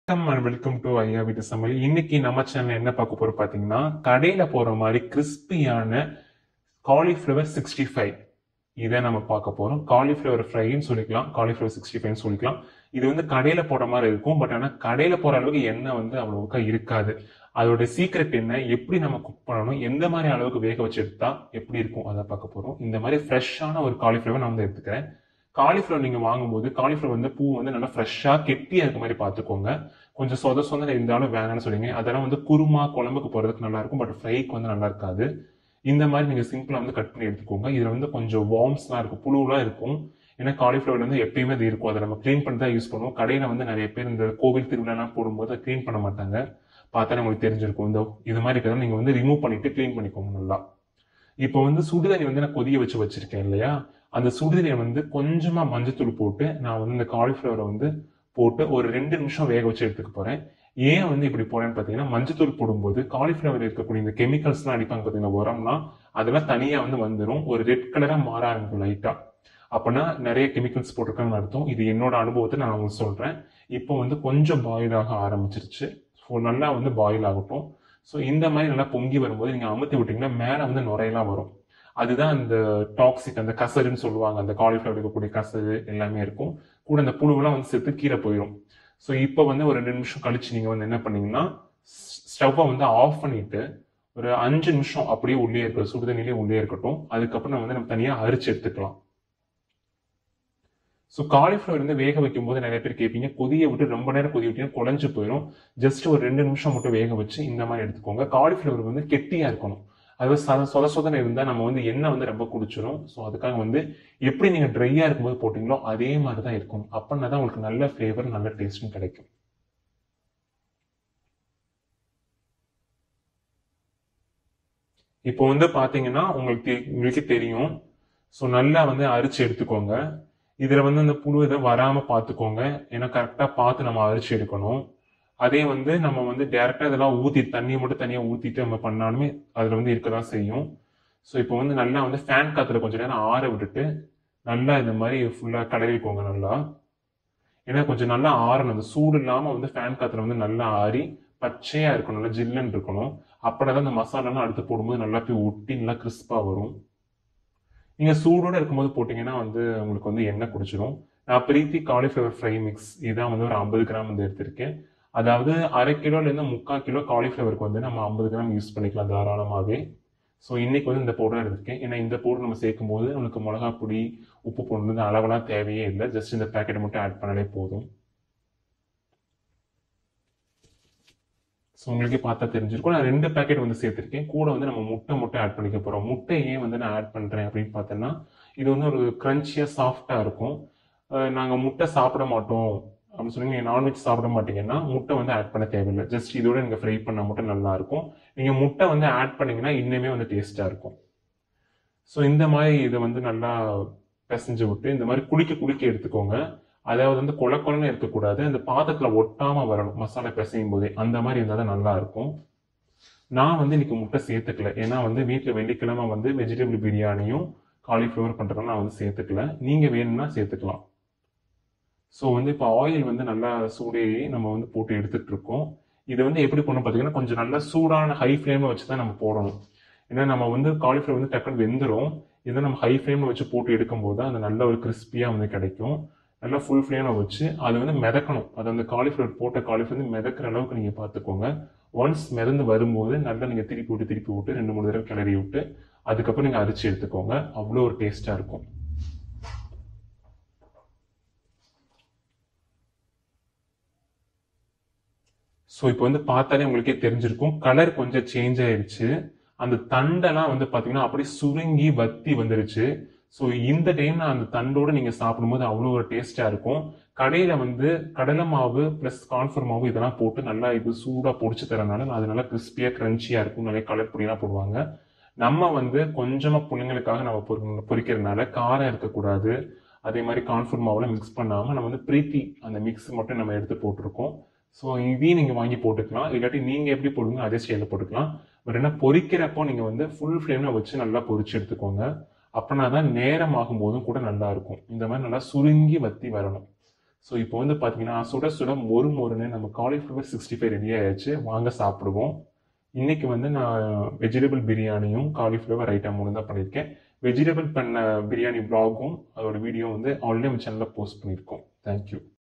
வணக்கம் and welcome to ஐயா வீட்டு சமையல் இன்னைக்கு நம்ம சேனல் என்ன பார்க்க போறோம் பாத்தீங்கன்னா கடையில போற மாதிரி கிறிஸ்பியான காலிஃப்ளவர் சிக்ஸ்டி ஃபைவ் இதை நம்ம பார்க்க போறோம் காலிஃப்ளவர் ஃப்ரைன்னு சொல்லிக்கலாம் காலிஃப்ளவர் சிக்ஸ்டி ஃபைவ்னு சொல்லிக்கலாம் இது வந்து கடையில போற மாதிரி இருக்கும் பட் ஆனா கடையில போற அளவுக்கு எண்ணெய் வந்து அவ்வளவுக்கா இருக்காது அதோட சீக்ரெட் என்ன எப்படி நம்ம குக் பண்ணணும் எந்த மாதிரி அளவுக்கு வேக வச்சு எடுத்தா எப்படி இருக்கும் அதை பார்க்க போறோம் இந்த மாதிரி ஃப்ரெஷ்ஷான ஒரு காலிஃப்ளவர் நான் வந்து எடுத்துக்கிறேன் காலிஃப்ளவர் நீங்க வாங்கும்போது காலிஃப்ளவர் வந்து பூ வந்து நல்லா ஃப்ரெஷ்ஷா கெட்டியா இருக்க மாதிரி பார்த்துக்கோங்க கொஞ்சம் சொத சொந்த இருந்தாலும் வேணாம்னு சொல்லுங்க அதெல்லாம் வந்து குருமா குழம்புக்கு போறதுக்கு நல்லா இருக்கும் பட் ஃப்ரைக்கு வந்து நல்லா இருக்காது இந்த மாதிரி நீங்க சிம்பிளா வந்து கட் பண்ணி எடுத்துக்கோங்க இதுல வந்து கொஞ்சம் வார்ம்ஸ்லாம் இருக்கும் புழுலாம் இருக்கும் ஏன்னா காலிஃப்ளவர் வந்து எப்பயுமே அது இருக்கும் அதை நம்ம க்ளீன் பண்ணி தான் யூஸ் பண்ணுவோம் கடையில வந்து நிறைய பேர் இந்த கோவில் திருவிழாலாம் போடும்போது அதை க்ளீன் பண்ண மாட்டாங்க பார்த்தா உங்களுக்கு தெரிஞ்சிருக்கும் இந்த இது மாதிரி இருக்கிறத நீங்க வந்து ரிமூவ் பண்ணிட்டு க்ளீன் பண்ணிக்கோங்க நல்லா இப்போ வந்து சுடுதண்ணி வந்து நான் கொதிய வச்சு வச்சிருக்கேன் இல்லையா அந்த சுடுதண்ணியை வந்து கொஞ்சமா மஞ்சத்தூள் போட்டு நான் வந்து இந்த காலிஃப்ளவரை வந்து போட்டு ஒரு ரெண்டு நிமிஷம் வேக வச்சு எடுத்துக்க போறேன் ஏன் வந்து இப்படி போறேன்னு பார்த்தீங்கன்னா மஞ்சத்தூள் போடும்போது காலிஃப்ளவர் இருக்கக்கூடிய இந்த கெமிக்கல்ஸ்லாம் அடிப்பாங்க பார்த்தீங்கன்னா உரம்லாம் அதெல்லாம் தனியா வந்து வந்துடும் ஒரு ரெட் கலரா மாற ஆரம்பிக்கும் லைட்டா அப்பனா நிறைய கெமிக்கல்ஸ் போட்டிருக்காங்கன்னு அர்த்தம் இது என்னோட அனுபவத்தை நான் உங்களுக்கு சொல்றேன் இப்போ வந்து கொஞ்சம் பாயில் ஆக ஆரம்பிச்சிருச்சு ஸோ நல்லா வந்து பாயில் ஆகட்டும் ஸோ இந்த மாதிரி நல்லா பொங்கி வரும்போது நீங்க அமுத்தி விட்டீங்கன்னா மேலே வந்து நுரையெல்லாம் வரும் அதுதான் அந்த டாக்ஸிக் அந்த கசருன்னு சொல்லுவாங்க அந்த காலிஃப்ளவர் இருக்கக்கூடிய கசரு எல்லாமே இருக்கும் கூட அந்த புழுவெல்லாம் வந்து செத்து கீழே போயிடும் ஸோ இப்போ வந்து ஒரு ரெண்டு நிமிஷம் கழிச்சு நீங்க வந்து என்ன பண்ணீங்கன்னா ஸ்டவ்வை வந்து ஆஃப் பண்ணிட்டு ஒரு அஞ்சு நிமிஷம் அப்படியே உள்ளே இருக்கட்டும் சுடுதண்ணிலே உள்ளே இருக்கட்டும் அதுக்கப்புறம் நம்ம வந்து நம்ம தனியாக அரிச்சு எடுத்துக்கலாம் ஸோ காலிஃப்ளவர் வந்து வேக வைக்கும் போது நிறைய பேர் கேட்பீங்க கொதிய விட்டு ரொம்ப நேரம் கொதி விட்டீங்கன்னா குழஞ்சு போயிடும் ஜஸ்ட் ஒரு ரெண்டு நிமிஷம் மட்டும் வேக வச்சு இந்த மாதிரி எடுத்துக்கோங்க காலிஃப்ளவர் வந்து கெட்டியா இருக்கணும் அதாவது சத சொத சொதனை இருந்தால் நம்ம வந்து எண்ணெய் வந்து ரொம்ப குடிச்சிடும் ஸோ அதுக்காக வந்து எப்படி நீங்கள் ட்ரையாக இருக்கும்போது போட்டிங்களோ அதே மாதிரி தான் இருக்கணும் அப்படின்னா தான் உங்களுக்கு நல்ல ஃப்ளேவர் நல்ல டேஸ்ட்டும் கிடைக்கும் இப்போ வந்து பார்த்தீங்கன்னா உங்களுக்கு தெ- உங்களுக்கு தெரியும் ஸோ நல்லா வந்து அரிச்சு எடுத்துக்கோங்க இதில் வந்து அந்த புழு இதை வராமல் பார்த்துக்கோங்க ஏன்னா கரெக்டாக பார்த்து நம்ம அரிச்சு எடுக்கணும் அதே வந்து நம்ம வந்து டேரெக்டாக இதெல்லாம் ஊற்றி தண்ணியை மட்டும் தனியாக ஊற்றிட்டு நம்ம பண்ணாலுமே அதில் வந்து இருக்க தான் செய்யும் ஸோ இப்போ வந்து நல்லா வந்து ஃபேன் காற்றுல கொஞ்சம் நேரம் ஆற விட்டுட்டு நல்லா இந்த மாதிரி ஃபுல்லாக கடவிக்கோங்க நல்லா ஏன்னா கொஞ்சம் நல்லா ஆறணும் அந்த சூடு இல்லாமல் வந்து ஃபேன் காற்றுல வந்து நல்லா ஆறி பச்சையாக இருக்கணும் நல்லா ஜில்லுன்னு இருக்கணும் அப்படின்னா தான் அந்த மசாலாலாம் அடுத்து போடும்போது நல்லா போய் ஒட்டி நல்லா கிறிஸ்பாக வரும் நீங்கள் சூடோட இருக்கும்போது போட்டிங்கன்னா வந்து உங்களுக்கு வந்து எண்ணெய் குடிச்சிடும் நான் பிரீத்தி காலிஃப்ளவர் ஃப்ரை மிக்ஸ் இதான் வந்து ஒரு ஐம்பது கிராம் வந்து எடுத்திருக்கேன் அதாவது அரை கிலோலேருந்து முக்கால் கிலோ காலிஃப்ளவருக்கு வந்து நம்ம ஐம்பது கிராம் யூஸ் பண்ணிக்கலாம் தாராளமாகவே ஸோ இன்னைக்கு வந்து இந்த பவுடர் எடுத்திருக்கேன் ஏன்னா இந்த பவுடர் நம்ம சேர்க்கும் போது நம்மளுக்கு மிளகா பொடி உப்பு போட்டு வந்து அளவெல்லாம் தேவையே இல்லை ஜஸ்ட் இந்த பேக்கெட்டை மட்டும் ஆட் பண்ணாலே போதும் ஸோ உங்களுக்கே பார்த்தா தெரிஞ்சிருக்கும் நான் ரெண்டு பேக்கெட் வந்து சேர்த்திருக்கேன் கூட வந்து நம்ம முட்டை முட்டை ஆட் பண்ணிக்க போகிறோம் முட்டை ஏன் வந்து நான் ஆட் பண்ணுறேன் அப்படின்னு பார்த்தோன்னா இது வந்து ஒரு க்ரன்ச்சியாக சாஃப்டாக இருக்கும் நாங்கள் முட்டை சாப்பிட மாட்டோம் அப்படின்னு சொல்லி நீங்கள் நான்வெஜ் சாப்பிட மாட்டீங்கன்னா முட்டை வந்து ஆட் பண்ண தேவையில்லை ஜஸ்ட் இதோட நீங்கள் ஃப்ரை பண்ண முட்டை நல்லா இருக்கும் நீங்கள் முட்டை வந்து ஆட் பண்ணீங்கன்னா இன்னுமே வந்து டேஸ்ட்டாக இருக்கும் ஸோ இந்த மாதிரி இதை வந்து நல்லா பிசைஞ்சு விட்டு இந்த மாதிரி குளிக்க குளிக்க எடுத்துக்கோங்க அதாவது வந்து கொல கொலன்னு இருக்கக்கூடாது அந்த பாத்திரத்தில் ஒட்டாம வரணும் மசாலா பிசையும் போதே அந்த மாதிரி இருந்தால் தான் நல்லா இருக்கும் நான் வந்து இன்னைக்கு முட்டை சேர்த்துக்கல ஏன்னா வந்து வீட்டில் வெள்ளிக்கிழமை வந்து வெஜிடபிள் பிரியாணியும் காலிஃப்ளவர் பண்ணுறதும் நான் வந்து சேர்த்துக்கல நீங்கள் வேணும்னா சேர்த்துக்கலாம் ஸோ வந்து இப்போ ஆயில் வந்து நல்லா சூடேறி நம்ம வந்து போட்டு எடுத்துட்டு இருக்கோம் இதை வந்து எப்படி பண்ணணும் பார்த்தீங்கன்னா கொஞ்சம் நல்லா சூடான ஹை ஃப்ளேமில் வச்சு தான் நம்ம போடணும் ஏன்னா நம்ம வந்து காலிஃப்ளவர் வந்து டக்குன்னு வெந்துடும் இதை நம்ம ஹை ஃப்ளேமில் வச்சு போட்டு எடுக்கும்போது அந்த நல்ல ஒரு கிறிஸ்பியாக வந்து கிடைக்கும் நல்லா ஃபுல் ஃப்ளேமில் வச்சு அதை வந்து மிதக்கணும் அது அந்த காலிஃப்ளவர் போட்ட காலிஃப்ளவர் வந்து மிதக்கிற அளவுக்கு நீங்கள் பார்த்துக்கோங்க ஒன்ஸ் மிதந்து வரும்போது நல்லா நீங்கள் திருப்பி விட்டு திருப்பி விட்டு ரெண்டு மூணு தடவை கிளறி விட்டு அதுக்கப்புறம் நீங்கள் அரிச்சு எடுத்துக்கோங்க அவ்வளோ ஒரு டேஸ்ட்டாக இருக்கும் ஸோ இப்போ வந்து பார்த்தாலே உங்களுக்கே தெரிஞ்சிருக்கும் கலர் கொஞ்சம் சேஞ்ச் ஆயிருச்சு அந்த தண்டெல்லாம் வந்து பார்த்தீங்கன்னா அப்படியே சுருங்கி வத்தி வந்துருச்சு ஸோ இந்த டைம் அந்த தண்டோட நீங்க சாப்பிடும்போது அவ்வளோ ஒரு டேஸ்டா இருக்கும் கடையில வந்து கடலை மாவு ப்ளஸ் கான்ஃபர் மாவு இதெல்லாம் போட்டு நல்லா இது சூடா பொடிச்சு தரனால அது நல்லா கிறிஸ்பியா கிரன்ச்சியா இருக்கும் நிறைய கலர் பொடியெல்லாம் போடுவாங்க நம்ம வந்து கொஞ்சமா பிள்ளைங்களுக்காக நம்ம பொரி- பொரிக்கிறதுனால காரம் இருக்கக்கூடாது அதே மாதிரி கான்ஃபர் மாவுல மிக்ஸ் பண்ணாம நம்ம வந்து பிரீத்தி அந்த மிக்ஸ் மட்டும் நம்ம எடுத்து போட்டிருக்கோம் ஸோ இதையும் நீங்க வாங்கி போட்டுக்கலாம் இல்லாட்டி நீங்க எப்படி போடுங்க அதே ஸ்டைலில் போட்டுக்கலாம் பட் என்ன பொரிக்கிறப்போ நீங்க வந்து ஃபுல் ஃப்ளேம்ல வச்சு நல்லா பொரிச்சு எடுத்துக்கோங்க அப்படின்னா தான் நேரம் ஆகும்போதும் கூட நல்லா இருக்கும் இந்த மாதிரி நல்லா சுருங்கி வத்தி வரணும் ஸோ இப்போ வந்து பார்த்தீங்கன்னா சுட சுட மொறு மொறுன்னு நம்ம காலிஃப்ளவர் சிக்ஸ்டி ஃபைவ் ரெடி ஆயாச்சு வாங்க சாப்பிடுவோம் இன்னைக்கு வந்து நான் வெஜிடபிள் பிரியாணியும் காலிஃப்ளவர் ஐட்டம் மூணு தான் பண்ணியிருக்கேன் வெஜிடபிள் பண்ண பிரியாணி ப்ளாகும் அதோட வீடியோ வந்து ஆல்ரெடி நம்ம சேனலில் போஸ்ட் பண்ணியிருக்கோம் தேங்க்யூ